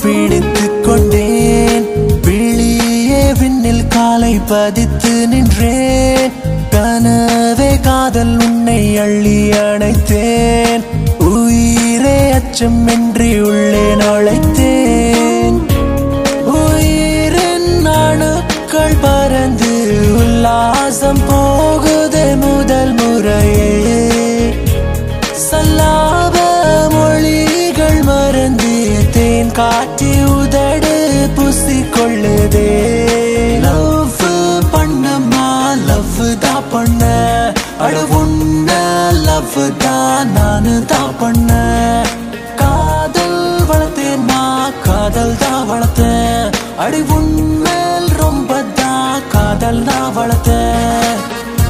பிடித்துக் கொண்டேன் விழியே விண்ணில் காலை பதித்து நின்றேன் கனவே காதல் உன்னை அள்ளி அணைத்தேன் உயிரே அச்சம் என்று உள்ளே நுழைத்தேன் உயிரின் அணுக்கள் பறந்து உல்லாசம் போகுதே முதல் முறையே சல்லாப மொழிகள் மறந்து தேன் காட்டி உதடு பூசிக்கொள்ளுதே லவ் பண்ணமா லவ் தான் பண்ண அடு உன்ன லவ் தான் நானு தான் பண்ண காதல் வளர்த்தேன் காதல் தான் வளர்த்தேன் அடி உன்மேல் ரொம்ப தான் காதல் தான் வளர்த்தேன்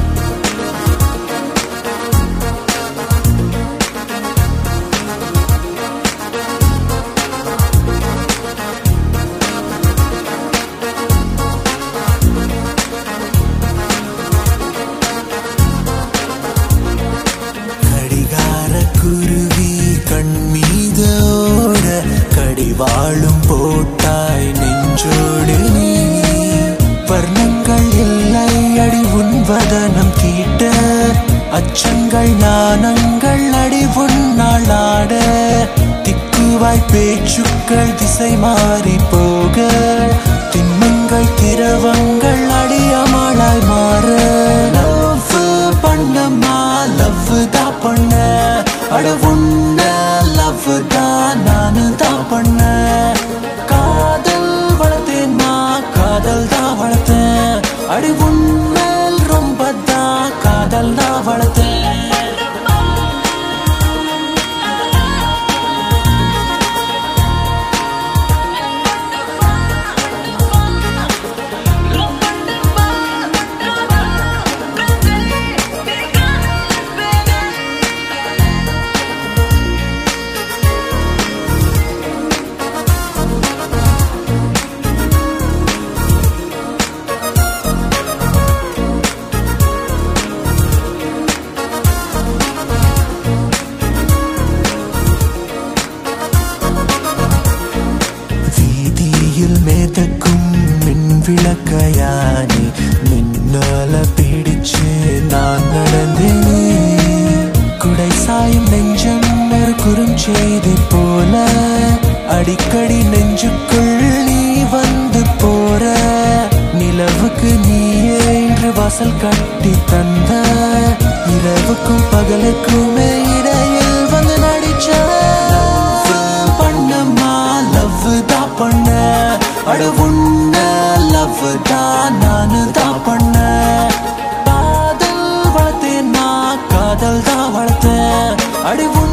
கடிகார குருவி கண் மீது ஓட கடிவாளும் போட்டாய் நெஞ்சோடு நீ வர்ணங்கள் இல்லை அடி உன்வதனம் தீட்ட அச்சங்கள் நாணங்கள் அடி உன்னாளாட திக்குவாய் பேச்சுக்கள் திசை மாறி போக திண்மங்கள் திரவங்கள் அடியமாளாய் மாற லவ் பண்ணமா லவ் தான் பண்ண அட உன்ன லவ் தான் நானு தான் பண்ண காதல் வளர்த்தேன் காதல் தான் வளர்த்தேன் அடி உன்மேல் ரொம்ப தான் காதல் தான் வளர்த்தேன் வீதியில் மேதக்கும் மின் விளக்கையானே மின்னல பிடிச்சு நான் நடந்தேனே குடை சாயும் நெஞ்சம் ஒரு குறுஞ்செய்தி போல அடிக்கடி நெஞ்சுக்குள் நீ வந்து போற நிலவுக்கு நீயே இன்று வாசல் கட்டி தந்த இரவுக்கும் பகலுக்குமே இடையில் வந்து நடிச்ச பண்ணமா லவ் தான் பண்ண அட உன்ன லவ் தான் நானு தான் பண்ண காதல் வளர்த்தேன் காதல் தான் வளர்த்தேன் அடி உன்